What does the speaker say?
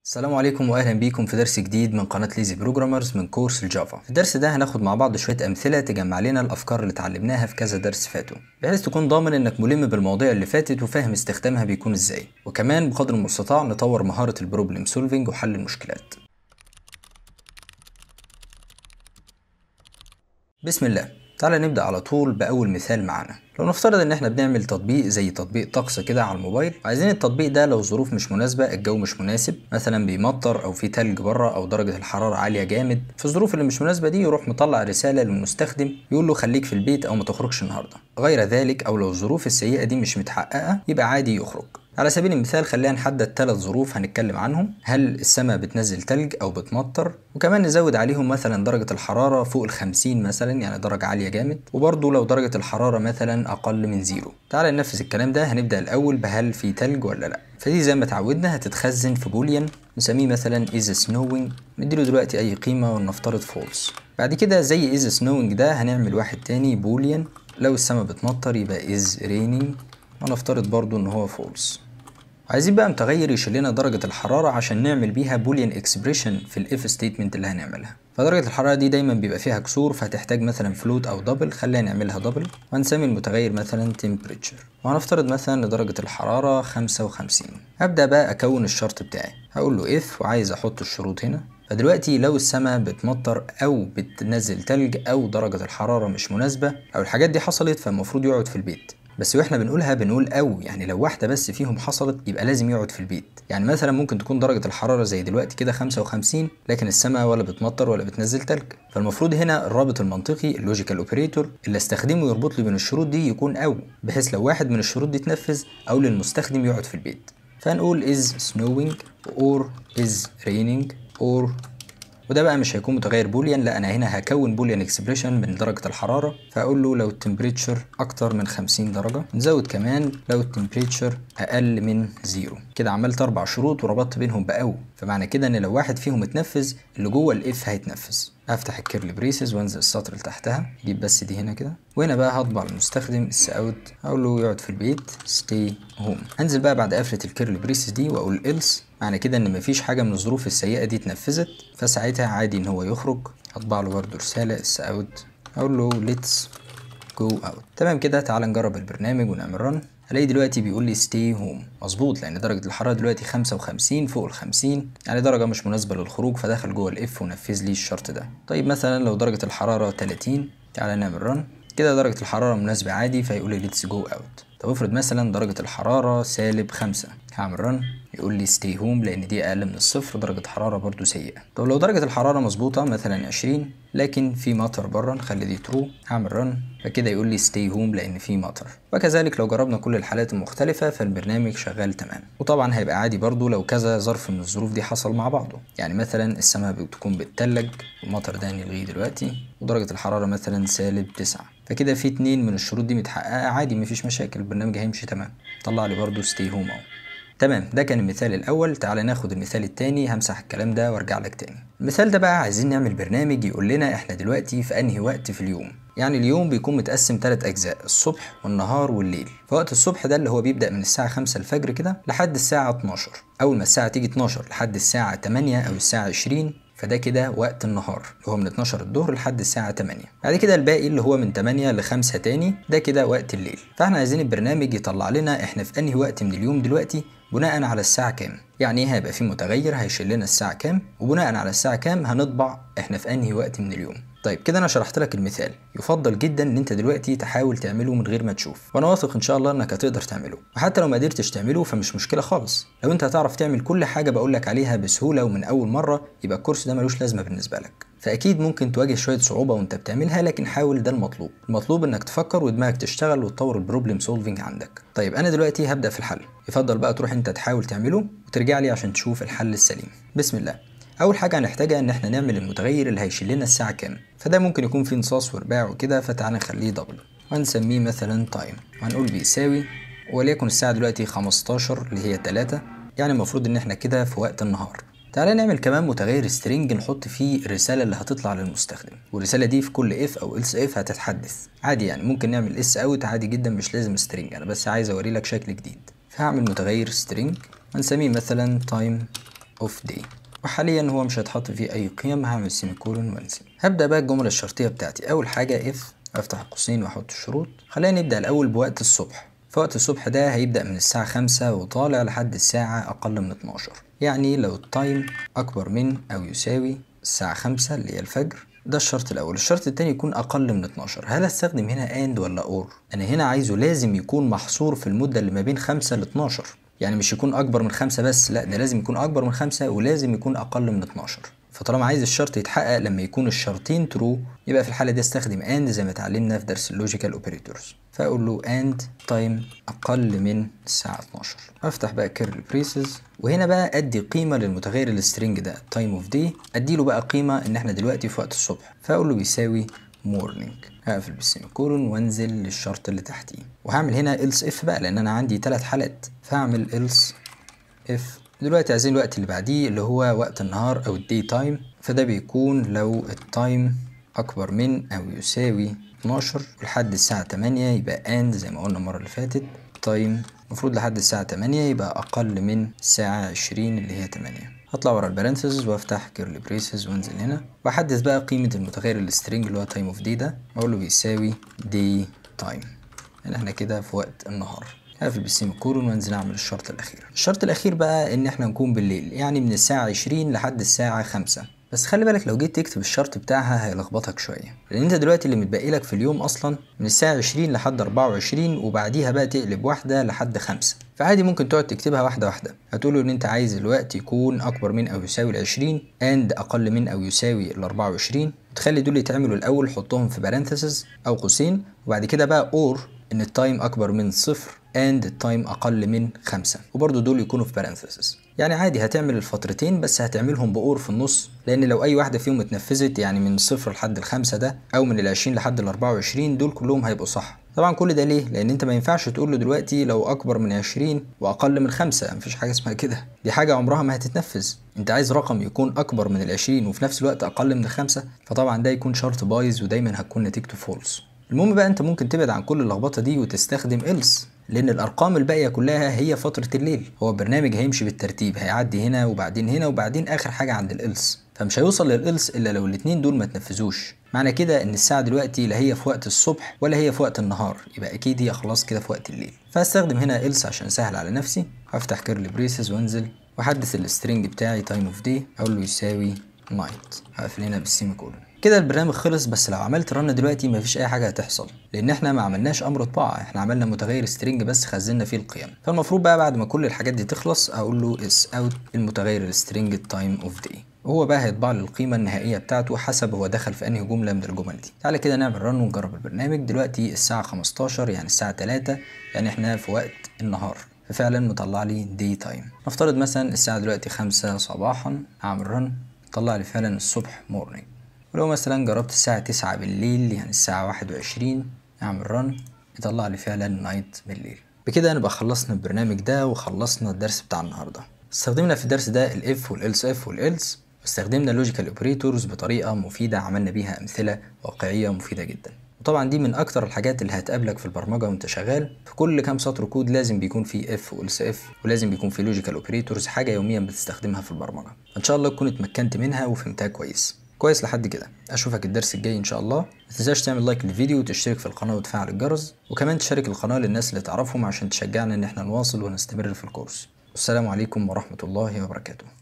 السلام عليكم واهلا بيكم في درس جديد من قناه ليزي بروجرامرز من كورس الجافا في الدرس ده هناخد مع بعض شويه امثله تجمع لنا الافكار اللي اتعلمناها في كذا درس فاتوا بحيث تكون ضامن انك ملم بالمواضيع اللي فاتت وفاهم استخدامها بيكون ازاي وكمان بقدر المستطاع نطور مهاره البروبلم سولفينج وحل المشكلات بسم الله تعالى نبدأ على طول بأول مثال معانا لو نفترض ان احنا بنعمل تطبيق زي تطبيق طقس كده على الموبايل وعايزين التطبيق ده لو الظروف مش مناسبة الجو مش مناسب مثلا بيمطر او في تلج بره او درجة الحرارة عالية جامد في الظروف اللي مش مناسبة دي يروح مطلع رسالة للمستخدم يقول له خليك في البيت او ما تخرجش النهاردة غير ذلك او لو الظروف السيئة دي مش متحققة يبقى عادي يخرج على سبيل المثال خلينا نحدد ثلاث ظروف هنتكلم عنهم هل السماء بتنزل تلج او بتمطر وكمان نزود عليهم مثلا درجة الحرارة فوق الخمسين مثلا يعني درجة عالية جامد وبرضه لو درجة الحرارة مثلا اقل من زيرو تعال ننفذ الكلام ده هنبدأ الاول بهل في تلج ولا لا فدي زي ما اتعودنا هتتخزن في بوليان نسميه مثلا is snowing نديله دلوقتي اي قيمة ونفترض false بعد كده زي is snowing ده هنعمل واحد تاني بوليان لو السماء بتمطر يبقى is raining ونفترض برضو ان هو false عايزين بقى متغير يشيل لنا درجة الحرارة عشان نعمل بيها بوليان اكسبريشن في الاف ستيتمنت اللي هنعملها فدرجة الحرارة دي دايما بيبقى فيها كسور فهتحتاج مثلا فلوت او دبل خلينا نعملها دبل وهنسمي المتغير مثلا temperature وهنفترض مثلا ان درجة الحرارة 55 هبدأ بقى اكون الشرط بتاعي هقول له if وعايز احط الشروط هنا فدلوقتي لو السماء بتمطر او بتنزل تلج او درجة الحرارة مش مناسبة او الحاجات دي حصلت فالمفروض يقعد في البيت بس واحنا بنقولها بنقول او يعني لو واحده بس فيهم حصلت يبقى لازم يقعد في البيت يعني مثلا ممكن تكون درجه الحراره زي دلوقتي كده 55 لكن السماء ولا بتمطر ولا بتنزل تلج فالمفروض هنا الرابط المنطقي اللوجيكال اوبريتور اللي استخدمه يربط لي بين الشروط دي يكون او بحيث لو واحد من الشروط دي تنفذ او للمستخدم يقعد في البيت فنقول is snowing or is raining or وده بقى مش هيكون متغير بوليان لا انا هنا هكون بوليان اكسبريشن من درجه الحراره فاقول له لو التمبريتشر اكتر من 50 درجه نزود كمان لو التمبريتشر اقل من زيرو كده عملت اربع شروط وربطت بينهم باو فمعنى كده ان لو واحد فيهم اتنفذ اللي جوه الاف هيتنفذ هفتح الكيرلي بريسز وانزل السطر اللي تحتها اجيب بس دي هنا كده وهنا بقى هطبع للمستخدم الس اوت اقول له يقعد في البيت ستي هوم انزل بقى بعد قفله الكيرلي بريسز دي واقول else معنى كده ان مفيش حاجه من الظروف السيئه دي اتنفذت فساعتها عادي ان هو يخرج هطبع له برده رساله الس اوت اقول له ليتس جو اوت تمام كده تعال نجرب البرنامج ونعمل رن هلاقي دلوقتي بيقول لي ستي هوم مظبوط لان درجه الحراره دلوقتي 55 فوق ال 50 يعني درجه مش مناسبه للخروج فدخل جوه الاف ونفذ لي الشرط ده طيب مثلا لو درجه الحراره 30 تعال نعمل رن كده درجه الحراره مناسبه عادي فيقول لي ليتس جو اوت طب افرض مثلا درجة الحرارة سالب خمسة هعمل رن يقول لي ستي هوم لأن دي أقل من الصفر درجة حرارة برضو سيئة طب لو درجة الحرارة مظبوطة مثلا عشرين لكن في مطر بره نخلي دي ترو هعمل رن فكده يقول لي ستي هوم لأن في مطر وكذلك لو جربنا كل الحالات المختلفة فالبرنامج شغال تمام وطبعا هيبقى عادي برضو لو كذا ظرف من الظروف دي حصل مع بعضه يعني مثلا السماء بتكون بتتلج المطر ده نلغيه دلوقتي ودرجة الحرارة مثلا سالب تسعة فكده في اتنين من الشروط دي متحققة عادي مفيش مشاكل البرنامج هيمشي تمام طلع لي برضو ستي هوم اهو تمام ده كان المثال الاول تعالى ناخد المثال التاني همسح الكلام ده وارجع لك تاني المثال ده بقى عايزين نعمل برنامج يقول لنا احنا دلوقتي في انهي وقت في اليوم يعني اليوم بيكون متقسم ثلاث اجزاء الصبح والنهار والليل فوقت الصبح ده اللي هو بيبدا من الساعه 5 الفجر كده لحد الساعه 12 اول ما الساعه تيجي 12 لحد الساعه 8 او الساعه 20 فده كده وقت النهار اللي هو من 12 الظهر لحد الساعة 8 بعد كده الباقي اللي هو من 8 ل 5 تاني ده كده وقت الليل فاحنا عايزين البرنامج يطلع لنا احنا في انهي وقت من اليوم دلوقتي بناء على الساعة كام يعني ايه هيبقى في متغير هيشيل لنا الساعة كام وبناء على الساعة كام هنطبع احنا في انهي وقت من اليوم طيب كده انا شرحت لك المثال يفضل جدا ان انت دلوقتي تحاول تعمله من غير ما تشوف وانا واثق ان شاء الله انك هتقدر تعمله وحتى لو ما قدرتش تعمله فمش مشكله خالص لو انت هتعرف تعمل كل حاجه بقول لك عليها بسهوله ومن اول مره يبقى الكورس ده ملوش لازمه بالنسبه لك فاكيد ممكن تواجه شويه صعوبه وانت بتعملها لكن حاول ده المطلوب المطلوب انك تفكر ودماغك تشتغل وتطور البروبلم سولفنج عندك طيب انا دلوقتي هبدا في الحل يفضل بقى تروح انت تحاول تعمله وترجع لي عشان تشوف الحل السليم بسم الله اول حاجه هنحتاجها ان احنا نعمل المتغير اللي هيشيل لنا الساعه كام فده ممكن يكون فيه نصاص ورباع وكده فتعالى نخليه دبل وهنسميه مثلا تايم وهنقول بيساوي وليكن الساعه دلوقتي 15 اللي هي 3 يعني المفروض ان احنا كده في وقت النهار تعالى نعمل كمان متغير سترينج نحط فيه الرساله اللي هتطلع للمستخدم والرساله دي في كل اف او else اف هتتحدث عادي يعني ممكن نعمل اس اوت عادي جدا مش لازم سترينج انا بس عايز اوري لك شكل جديد فهعمل متغير سترينج هنسميه مثلا تايم اوف داي وحاليا هو مش هيتحط فيه اي قيم هعمل سيمي كولون وانزل هبدا بقى الجمله الشرطيه بتاعتي اول حاجه اف افتح القوسين واحط الشروط خلينا نبدا الاول بوقت الصبح فوقت الصبح ده هيبدا من الساعه خمسة وطالع لحد الساعه اقل من 12 يعني لو التايم اكبر من او يساوي الساعه خمسة اللي هي الفجر ده الشرط الاول الشرط التاني يكون اقل من 12 هل استخدم هنا اند ولا اور انا هنا عايزه لازم يكون محصور في المده اللي ما بين 5 ل 12 يعني مش يكون اكبر من خمسة بس لا ده لازم يكون اكبر من خمسة ولازم يكون اقل من 12 فطالما عايز الشرط يتحقق لما يكون الشرطين ترو يبقى في الحاله دي استخدم اند زي ما اتعلمنا في درس اللوجيكال اوبريتورز فاقول له اند تايم اقل من الساعه 12 افتح بقى كيرل بريسز وهنا بقى ادي قيمه للمتغير السترنج ده تايم اوف دي ادي له بقى قيمه ان احنا دلوقتي في وقت الصبح فاقول له بيساوي مورنينج هقفل بالسيميكولون وانزل للشرط اللي تحتيه وهعمل هنا else if بقى لان انا عندي ثلاث حالات فهعمل else if دلوقتي عايزين الوقت اللي بعديه اللي هو وقت النهار او الدي تايم فده بيكون لو التايم اكبر من او يساوي 12 لحد الساعة 8 يبقى اند زي ما قلنا المرة اللي فاتت تايم المفروض لحد الساعة 8 يبقى أقل من الساعة 20 اللي هي 8 هطلع ورا البارنتز وافتح كيرلي بريسز وانزل هنا واحدث بقى قيمة المتغير السترنج اللي هو تايم اوف دي ده واقول له بيساوي دي تايم يعني احنا كده في وقت النهار هقفل بالسيمي كولون وانزل اعمل الشرط الاخير الشرط الاخير بقى ان احنا نكون بالليل يعني من الساعة 20 لحد الساعة 5 بس خلي بالك لو جيت تكتب الشرط بتاعها هيلخبطك شوية لأن أنت دلوقتي اللي متبقي لك في اليوم أصلا من الساعة 20 لحد 24 وبعديها بقى تقلب واحدة لحد خمسة فعادي ممكن تقعد تكتبها واحدة واحدة هتقوله إن أنت عايز الوقت يكون أكبر من أو يساوي ال 20 and أقل من أو يساوي ال 24 وتخلي دول يتعملوا الأول حطهم في بارنتسز أو قوسين وبعد كده بقى اور إن التايم أكبر من صفر and التايم أقل من خمسة وبرضه دول يكونوا في بارنثيسز يعني عادي هتعمل الفترتين بس هتعملهم بأور في النص لأن لو أي واحدة فيهم اتنفذت يعني من صفر لحد الخمسة ده أو من العشرين لحد الأربعة وعشرين دول كلهم هيبقوا صح طبعا كل ده ليه؟ لأن أنت ما ينفعش تقول له دلوقتي لو أكبر من 20 وأقل من خمسة مفيش حاجة اسمها كده دي حاجة عمرها ما هتتنفذ أنت عايز رقم يكون أكبر من ال 20 وفي نفس الوقت أقل من الخمسة فطبعا ده يكون شرط بايظ ودايما هتكون نتيجته فولس المهم بقى أنت ممكن تبعد عن كل اللخبطة دي وتستخدم إلس لان الارقام الباقيه كلها هي فتره الليل هو البرنامج هيمشي بالترتيب هيعدي هنا وبعدين هنا وبعدين اخر حاجه عند الالس فمش هيوصل للالس الا لو الاتنين دول ما تنفذوش معنى كده ان الساعه دلوقتي لا هي في وقت الصبح ولا هي في وقت النهار يبقى اكيد هي خلاص كده في وقت الليل فهستخدم هنا إلس عشان اسهل على نفسي هفتح كيرلي بريسز وانزل واحدث السترنج بتاعي تايم اوف دي اقول له يساوي نايت هقفل هنا بالسيمي كولون كده البرنامج خلص بس لو عملت رن دلوقتي مفيش اي حاجه هتحصل لان احنا ما عملناش امر طباعه احنا عملنا متغير سترينج بس خزنا فيه القيم فالمفروض بقى بعد ما كل الحاجات دي تخلص اقول له اس اوت المتغير السترينج التايم اوف داي وهو بقى هيطبع لي القيمه النهائيه بتاعته حسب هو دخل في انهي جمله من الجمل دي تعالى كده نعمل رن ونجرب البرنامج دلوقتي الساعه 15 يعني الساعه 3 يعني احنا في وقت النهار ففعلا مطلع لي دي تايم نفترض مثلا الساعه دلوقتي 5 صباحا هعمل رن طلع لي فعلا الصبح مورنينج ولو مثلا جربت الساعة تسعة بالليل يعني الساعة واحد وعشرين أعمل رن يطلع لي فعلا نايت بالليل بكده نبقى خلصنا البرنامج ده وخلصنا الدرس بتاع النهاردة استخدمنا في الدرس ده الاف والالس اف والالس واستخدمنا لوجيكال اوبريتورز بطريقة مفيدة عملنا بيها أمثلة واقعية مفيدة جدا وطبعا دي من اكتر الحاجات اللي هتقابلك في البرمجه وانت شغال في كل كام سطر كود لازم بيكون فيه اف والس اف ولازم بيكون فيه لوجيكال اوبريتورز حاجه يوميا بتستخدمها في البرمجه ان شاء الله تكون اتمكنت منها وفهمتها كويس كويس لحد كده اشوفك الدرس الجاي ان شاء الله ما تنساش تعمل لايك للفيديو وتشترك في القناه وتفعل الجرس وكمان تشارك القناه للناس اللي تعرفهم عشان تشجعنا ان احنا نواصل ونستمر في الكورس والسلام عليكم ورحمه الله وبركاته